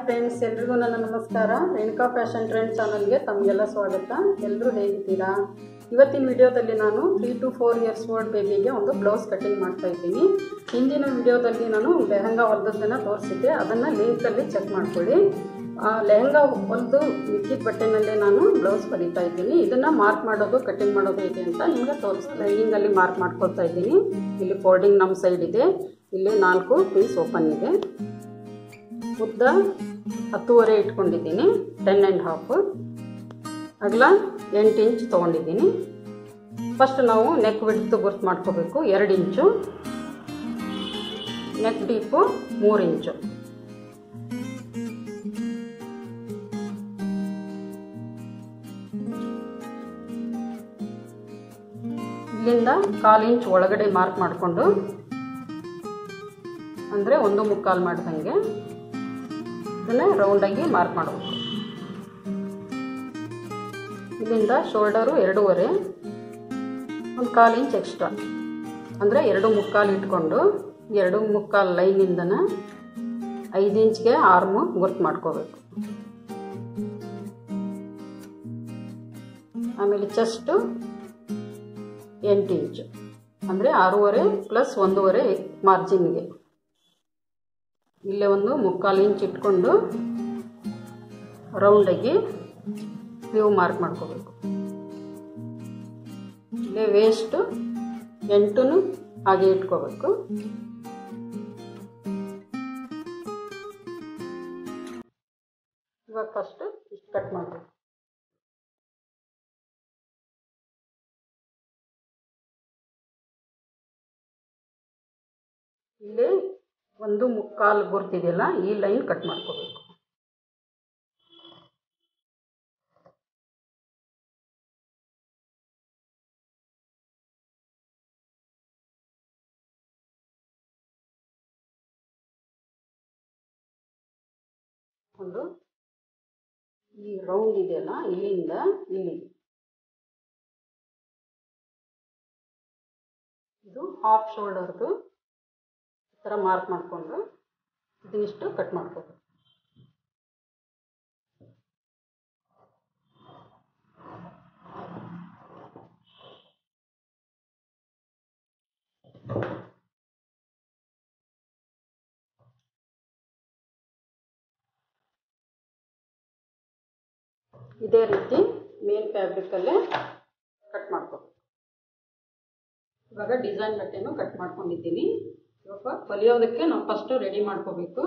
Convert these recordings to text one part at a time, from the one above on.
friends ಎಲ್ರಿಗೂ ನನ್ನ ನಮಸ್ಕಾರ ರೇಣುಕಾ ಫ್ಯಾಷನ್ ಟ್ರೆಂಡ್ ಚಾನಲ್ಗೆ ತಮಗೆಲ್ಲ ಸ್ವಾಗತ ಎಲ್ಲರೂ ಹೇಗಿದ್ದೀರಾ ಇವತ್ತಿನ ವಿಡಿಯೋದಲ್ಲಿ ನಾನು three to four years old ಬೇಬಿಗೆ ಒಂದು ಬ್ಲೌಸ್ ಕಟಿಂಗ್ ಮಾಡ್ತಾ ಇದ್ದೀನಿ ಹಿಂದಿನ ವಿಡಿಯೋದಲ್ಲಿ ನಾನು ಲೆಹಂಗಾ ಹೊಲ್ದದ್ದನ್ನು ತೋರಿಸಿದ್ದೆ ಅದನ್ನು ಲಿಂಕಲ್ಲಿ ಚೆಕ್ ಮಾಡ್ಕೊಳ್ಳಿ ಆ ಲೆಹಂಗಾ ಹೊಲಿದು ಮಿಕ್ಕಿದ ಬಟ್ಟೆನಲ್ಲೇ ನಾನು ಬ್ಲೌಸ್ ಹೊಲಿತಾ ಇದ್ದೀನಿ ಇದನ್ನು ಮಾರ್ಕ್ ಮಾಡೋದು ಕಟಿಂಗ್ ಮಾಡೋದು ಹೇಗೆ ಅಂತ ನಿಮಗೆ ತೋರಿಸ್ತಾ ಲೈನಿಂಗಲ್ಲಿ ಮಾರ್ಕ್ ಮಾಡ್ಕೊಳ್ತಾ ಇದ್ದೀನಿ ಇಲ್ಲಿ ಫೋಲ್ಡಿಂಗ್ ನಮ್ಮ ಸೈಡ್ ಇದೆ ಇಲ್ಲಿ ನಾಲ್ಕು ಪೀಸ್ ಓಪನ್ ಇದೆ ಉದ್ದ ಹತ್ತುವರೆ ಇಟ್ಕೊಂಡಿದ್ದೀನಿ ಟೆನ್ ಆ್ಯಂಡ್ ಹಾಫ್ ಅಗಲ ಎಂಟು ಇಂಚ್ ತೊಗೊಂಡಿದ್ದೀನಿ ಫಸ್ಟ್ ನಾವು ನೆಕ್ ಬಿಡ್ತು ಗುರ್ತು ಮಾಡ್ಕೋಬೇಕು ಎರಡು ಇಂಚು ನೆಕ್ ಡೀಪು ಮೂರು ಇಂಚು ಇಲ್ಲಿಂದ ಕಾಲು ಇಂಚ್ ಒಳಗಡೆ ಮಾರ್ಕ್ ಮಾಡಿಕೊಂಡು ಅಂದರೆ ಒಂದು ಮುಕ್ಕಾಲು ಮಾಡ್ದಂಗೆ ಇದನ್ನು ರೌಂಡಾಗಿ ಮಾರ್ಕ್ ಮಾಡಬೇಕು ಇಲ್ಲಿಂದ ಶೋಲ್ಡರು ಎರಡೂವರೆ ಒಂದು ಕಾಲು ಇಂಚ್ ಎಕ್ಸ್ಟ್ರಾ ಅಂದರೆ ಎರಡು ಮುಕ್ಕಾಲು ಇಟ್ಕೊಂಡು ಎರಡು ಮುಕ್ಕಾಲು ಲೈನಿಂದನ ಐದು ಇಂಚ್ಗೆ ಆರ್ಮು ಗುರ್ತು ಮಾಡ್ಕೋಬೇಕು ಆಮೇಲೆ ಚೆಸ್ಟು ಎಂಟು ಇಂಚು ಅಂದರೆ ಆರೂವರೆ ಪ್ಲಸ್ ಒಂದೂವರೆ ಮಾರ್ಜಿನ್ಗೆ ಇಲ್ಲೇ ಒಂದು ಮುಕ್ಕಾಲು ಇಂಚ್ ಇಟ್ಕೊಂಡು ರೌಂಡಾಗಿ ನೀವು ಮಾರ್ಕ್ ಮಾಡ್ಕೋಬೇಕು ಇಲ್ಲೇ ವೇಸ್ಟು ಎಂಟು ಹಾಗೆ ಇಟ್ಕೋಬೇಕು ಇವಾಗ ಫಸ್ಟು ಇಷ್ಟು ಕಟ್ ಮಾಡಬೇಕು ಇಲ್ಲಿ ಒಂದು ಮುಕ್ಕಾಲು ಗುರ್ತಿದೆಯಲ್ಲ ಈ ಲೈನ್ ಕಟ್ ಮಾಡ್ಕೋಬೇಕು ಒಂದು ಈ ರೌಂಡ್ ಇದೆಯಲ್ಲ ಇಲ್ಲಿಂದ ಇಲ್ಲಿಗೆ ಇದು ಹಾಫ್ ಶೋಲ್ಡರ್ದು ಈ ಥರ ಮಾರ್ಕ್ ಮಾಡಿಕೊಂಡು ಇದನ್ನಿಷ್ಟು ಕಟ್ ಮಾಡ್ಕೋಬೇಕು ಇದೇ ರೀತಿ ಮೇನ್ ಫ್ಯಾಬ್ರಿಕಲ್ಲೇ ಕಟ್ ಮಾಡ್ಕೋಬೇಕು ಇವಾಗ ಡಿಸೈನ್ ಬಟ್ಟೆನೂ ಕಟ್ ಮಾಡ್ಕೊಂಡಿದ್ದೀನಿ ಇವಾಗ ಹೊಲಿಯೋದಕ್ಕೆ ನಾವು ಫಸ್ಟು ರೆಡಿ ಮಾಡ್ಕೋಬೇಕು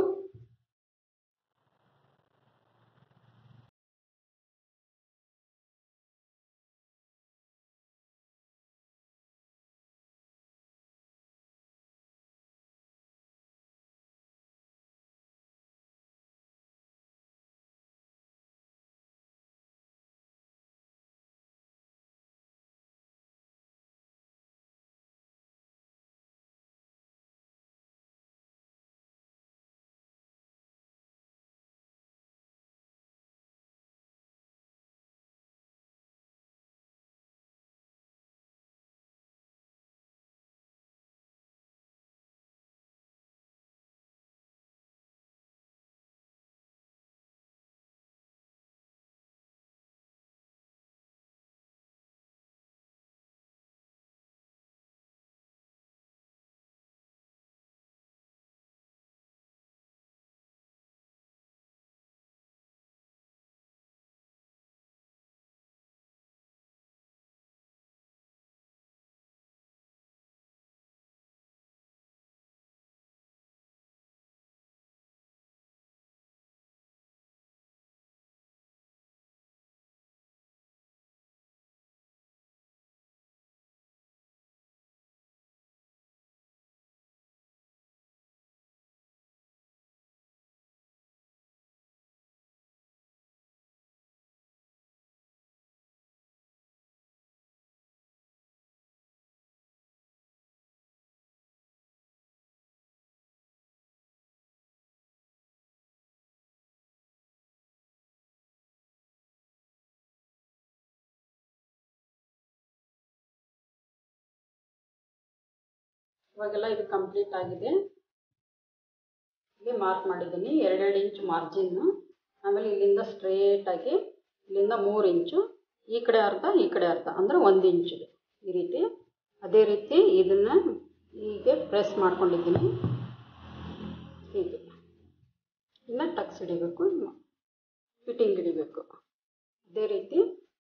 ಇವಾಗೆಲ್ಲ ಇದು ಕಂಪ್ಲೀಟ್ ಆಗಿದೆ ಇಲ್ಲಿ ಮಾರ್ಕ್ ಮಾಡಿದ್ದೀನಿ ಎರಡೆರಡು ಇಂಚ್ ಮಾರ್ಜಿನ್ನು ಆಮೇಲೆ ಇಲ್ಲಿಂದ ಸ್ಟ್ರೇಟಾಗಿ ಇಲ್ಲಿಂದ ಮೂರು ಇಂಚು ಈ ಕಡೆ ಅರ್ಧ ಈ ಕಡೆ ಅರ್ಧ ಅಂದರೆ ಒಂದು ಇಂಚು ಈ ರೀತಿ ಅದೇ ರೀತಿ ಇದನ್ನು ಹೀಗೆ ಪ್ರೆಸ್ ಮಾಡ್ಕೊಂಡಿದ್ದೀನಿ ಹೀಗೆ ಇನ್ನು ಟಕ್ಸ್ ಹಿಡಿಬೇಕು ಫಿಟ್ಟಿಂಗ್ ಹಿಡಿಬೇಕು ಅದೇ ರೀತಿ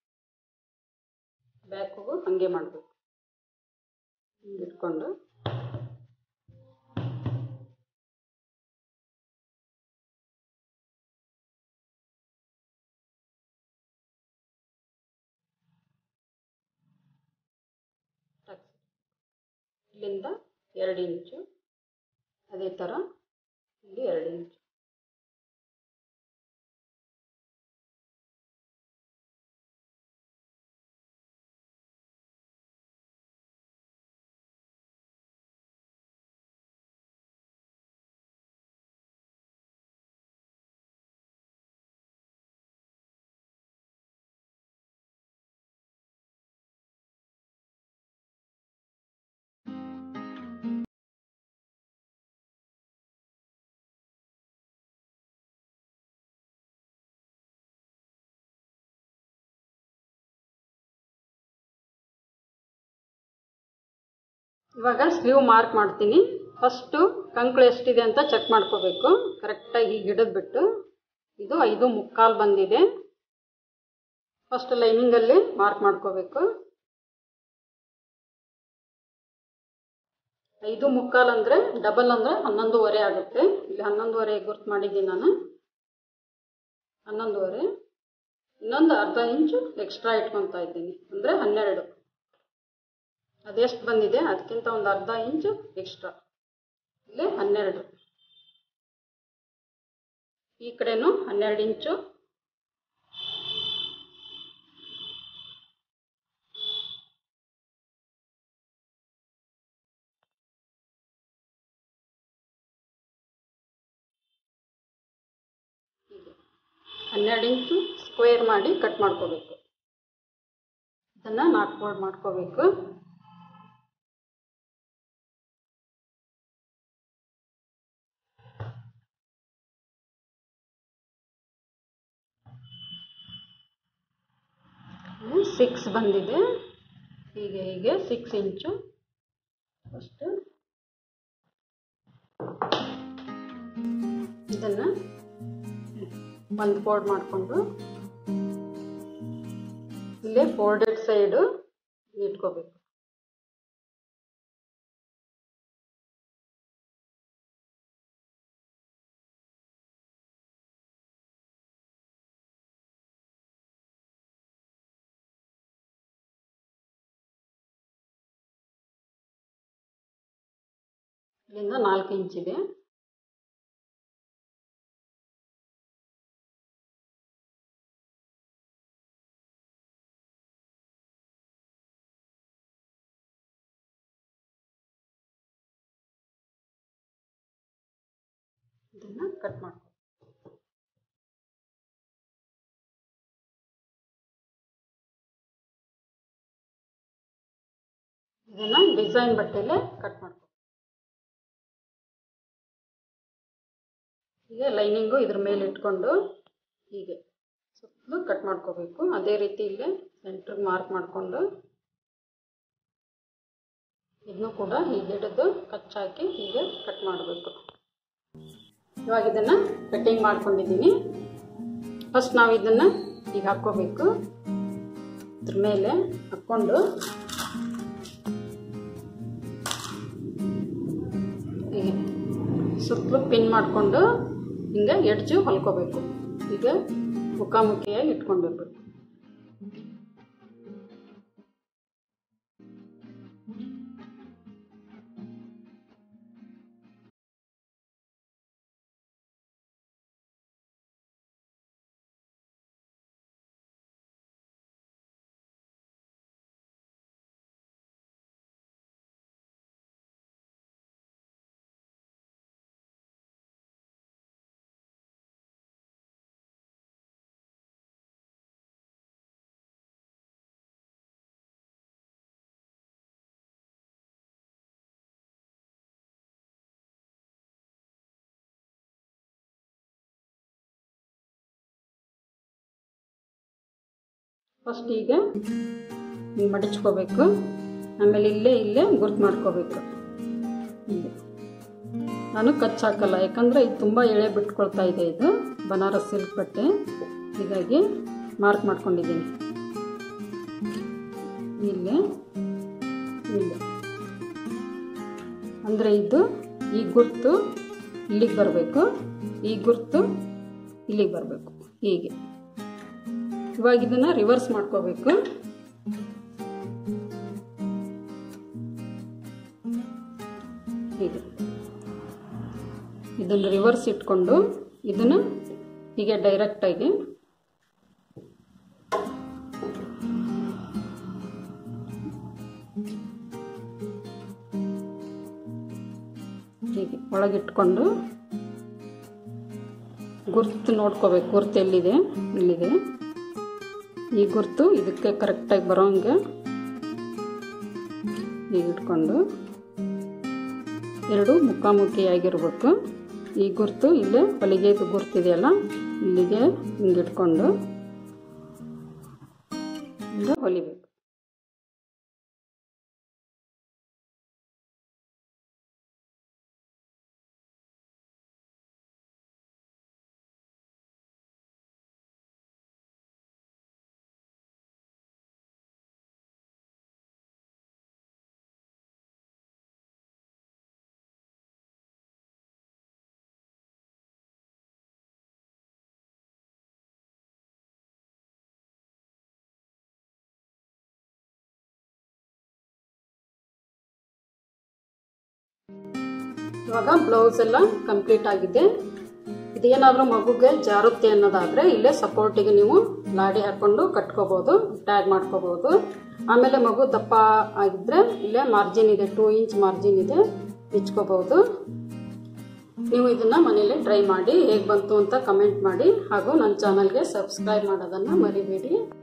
ಬ್ಯಾಕಿಗೂ ಹಾಗೆ ಮಾಡಬೇಕು ಹಿಂಗೆ ಇಟ್ಕೊಂಡು ಟಕ್ಸ್ ಇಲ್ಲಿಂದ ಎರಡು ಇಂಚು ಅದೇ ಥರ ಇಲ್ಲಿ ಎರಡು ಇಂಚು ಇವಾಗ ಸ್ಲೀವ್ ಮಾರ್ಕ್ ಮಾಡ್ತೀನಿ ಫಸ್ಟು ಕಂಕಳು ಎಷ್ಟಿದೆ ಅಂತ ಚೆಕ್ ಮಾಡ್ಕೋಬೇಕು ಕರೆಕ್ಟಾಗಿ ಹೀಗೆ ಹಿಡಿದ್ಬಿಟ್ಟು ಇದು ಐದು ಮುಕ್ಕಾಲು ಬಂದಿದೆ ಫಸ್ಟ್ ಲೈನಿಂಗಲ್ಲಿ ಮಾರ್ಕ್ ಮಾಡ್ಕೋಬೇಕು ಐದು ಮುಕ್ಕಾಲು ಅಂದರೆ ಡಬಲ್ ಅಂದರೆ ಹನ್ನೊಂದುವರೆ ಆಗುತ್ತೆ ಇಲ್ಲಿ ಹನ್ನೊಂದುವರೆ ಗುರ್ತು ಮಾಡಿದ್ದೀನಿ ನಾನು ಹನ್ನೊಂದುವರೆ ಇನ್ನೊಂದು ಅರ್ಧ ಇಂಚು ಎಕ್ಸ್ಟ್ರಾ ಇಟ್ಕೊತಾ ಇದ್ದೀನಿ ಅಂದರೆ ಹನ್ನೆರಡು ಅದೆಷ್ಟು ಬಂದಿದೆ ಅದಕ್ಕಿಂತ ಒಂದು ಅರ್ಧ ಇಂಚು ಎಕ್ಸ್ಟ್ರಾ ಇಲ್ಲಿ ಹನ್ನೆರಡು ಈ ಕಡೆನೂ ಹನ್ನೆರಡು ಇಂಚು ಹೀಗೆ ಹನ್ನೆರಡು ಇಂಚು ಸ್ಕ್ವೇರ್ ಮಾಡಿ ಕಟ್ ಮಾಡ್ಕೋಬೇಕು ಇದನ್ನು ನಾಟ್ ಬೋರ್ಡ್ ಮಾಡ್ಕೋಬೇಕು ಸಿಕ್ಸ್ ಬಂದಿದೆ ಹೀಗೆ ಹೀಗೆ ಸಿಕ್ಸ್ ಇಂಚು ಫಸ್ಟು ಇದನ್ನು ಒಂದು ಫೋಲ್ಡ್ ಮಾಡಿಕೊಂಡು ಇಲ್ಲೇ ಫೋಲ್ಡೆಡ್ ಸೈಡು ಇಟ್ಕೋಬೇಕು ಇಲ್ಲಿಂದ ನಾಲ್ಕು ಇಂಚಿದೆ ಇದನ್ನು ಕಟ್ ಮಾಡ್ಕೊ ಇದನ್ನು ಡಿಸೈನ್ ಬಟ್ಟೆಲೆ ಕಟ್ ಮಾಡ್ಕೊ ಹೀಗೆ ಲೈನಿಂಗು ಇದ್ರ ಮೇಲೆ ಇಟ್ಕೊಂಡು ಹೀಗೆ ಸುತ್ತಲೂ ಕಟ್ ಮಾಡ್ಕೋಬೇಕು ಅದೇ ರೀತಿ ಇಲ್ಲೇ ಸೆಂಟ್ರಿಗೆ ಮಾರ್ಕ್ ಮಾಡಿಕೊಂಡು ಇದನ್ನು ಕೂಡ ಹೀಗೆ ಹಿಡಿದು ಕಚ್ಚಾಕಿ ಹೀಗೆ ಕಟ್ ಮಾಡಬೇಕು ಇವಾಗ ಇದನ್ನು ಕಟ್ಟಿಂಗ್ ಮಾಡ್ಕೊಂಡಿದ್ದೀನಿ ಫಸ್ಟ್ ನಾವು ಇದನ್ನು ಈಗ ಹಾಕ್ಕೋಬೇಕು ಇದ್ರ ಮೇಲೆ ಹಾಕ್ಕೊಂಡು ಹೀಗೆ ಸುತ್ತಲೂ ಪಿನ್ ಮಾಡಿಕೊಂಡು ಹಿಂಗೆ ಎಡ್ಜು ಹೊಲ್ಕೋಬೇಕು ಈಗ ಮುಖಾಮುಖಿಯಾಗಿ ಇಟ್ಕೊಳ್ಬೇಕು ಫಸ್ಟ್ ಈಗ ಹಿಂಗೆ ಮಡಚ್ಕೋಬೇಕು ಆಮೇಲೆ ಇಲ್ಲೇ ಇಲ್ಲೇ ಗುರ್ತು ಮಾಡ್ಕೋಬೇಕು ಹೀಗೆ ನಾನು ಕಚ್ ಹಾಕಲ್ಲ ಯಾಕಂದರೆ ಇದು ತುಂಬ ಎಳೆ ಬಿಟ್ಕೊಳ್ತಾ ಇದೆ ಇದು ಬನಾರಸ್ ಸಿಲ್ಕ್ ಬಟ್ಟೆ ಹೀಗಾಗಿ ಮಾರ್ಕ್ ಮಾಡ್ಕೊಂಡಿದ್ದೀನಿ ಇಲ್ಲೇ ಇಲ್ಲೇ ಅಂದರೆ ಇದು ಈ ಗುರ್ತು ಇಲ್ಲಿಗೆ ಬರಬೇಕು ಈ ಗುರ್ತು ಇಲ್ಲಿಗೆ ಬರಬೇಕು ಹೀಗೆ ಇವಾಗ ಇದನ್ನು ರಿವರ್ಸ್ ಮಾಡ್ಕೋಬೇಕು ಹೀಗೆ ಇದನ್ನು ರಿವರ್ಸ್ ಇಟ್ಕೊಂಡು ಇದನ್ನು ಹೀಗೆ ಡೈರೆಕ್ಟಾಗಿ ಹೀಗೆ ಒಳಗಿಟ್ಕೊಂಡು ಗುರ್ತು ನೋಡ್ಕೋಬೇಕು ಗುರ್ತು ಎಲ್ಲಿದೆ ಇಲ್ಲಿದೆ ಈ ಗುರ್ತು ಇದಕ್ಕೆ ಕರೆಕ್ಟಾಗಿ ಬರೋಂಗೆ ಹೀಗೆ ಇಟ್ಕೊಂಡು ಎರಡು ಮುಖಾಮುಖಿಯಾಗಿರ್ಬೇಕು ಈ ಗುರ್ತು ಇಲ್ಲೇ ಹೊಲಿಗೆದು ಗುರ್ತಿದೆಯಲ್ಲ ಇಲ್ಲಿಗೆ ಹಿಂಗೆ ಇಟ್ಕೊಂಡು ಹಿಂಗೆ ಹೊಲಿಬೇಕು ಇವಾಗ ಬ್ಲೌಸ್ ಎಲ್ಲ ಕಂಪ್ಲೀಟ್ ಆಗಿದೆ ಇದೇನಾದರೂ ಮಗುಗೆ ಜಾರುತ್ತೆ ಅನ್ನೋದಾದರೆ ಇಲ್ಲೇ ಸಪೋರ್ಟಿಗೆ ನೀವು ಲಾಡಿ ಹಾಕ್ಕೊಂಡು ಕಟ್ಕೋಬೋದು ಟ್ಯಾಗ್ ಮಾಡ್ಕೋಬೋದು ಆಮೇಲೆ ಮಗು ದಪ್ಪ ಆಗಿದ್ದರೆ ಇಲ್ಲೇ ಮಾರ್ಜಿನ್ ಇದೆ ಟೂ ಇಂಚ್ ಮಾರ್ಜಿನ್ ಇದೆ ಬಿಚ್ಕೋಬೋದು ನೀವು ಇದನ್ನು ಮನೇಲಿ ಟ್ರೈ ಮಾಡಿ ಹೇಗೆ ಬಂತು ಅಂತ ಕಮೆಂಟ್ ಮಾಡಿ ಹಾಗೂ ನನ್ನ ಚಾನಲ್ಗೆ ಸಬ್ಸ್ಕ್ರೈಬ್ ಮಾಡೋದನ್ನು ಮರಿಬೇಡಿ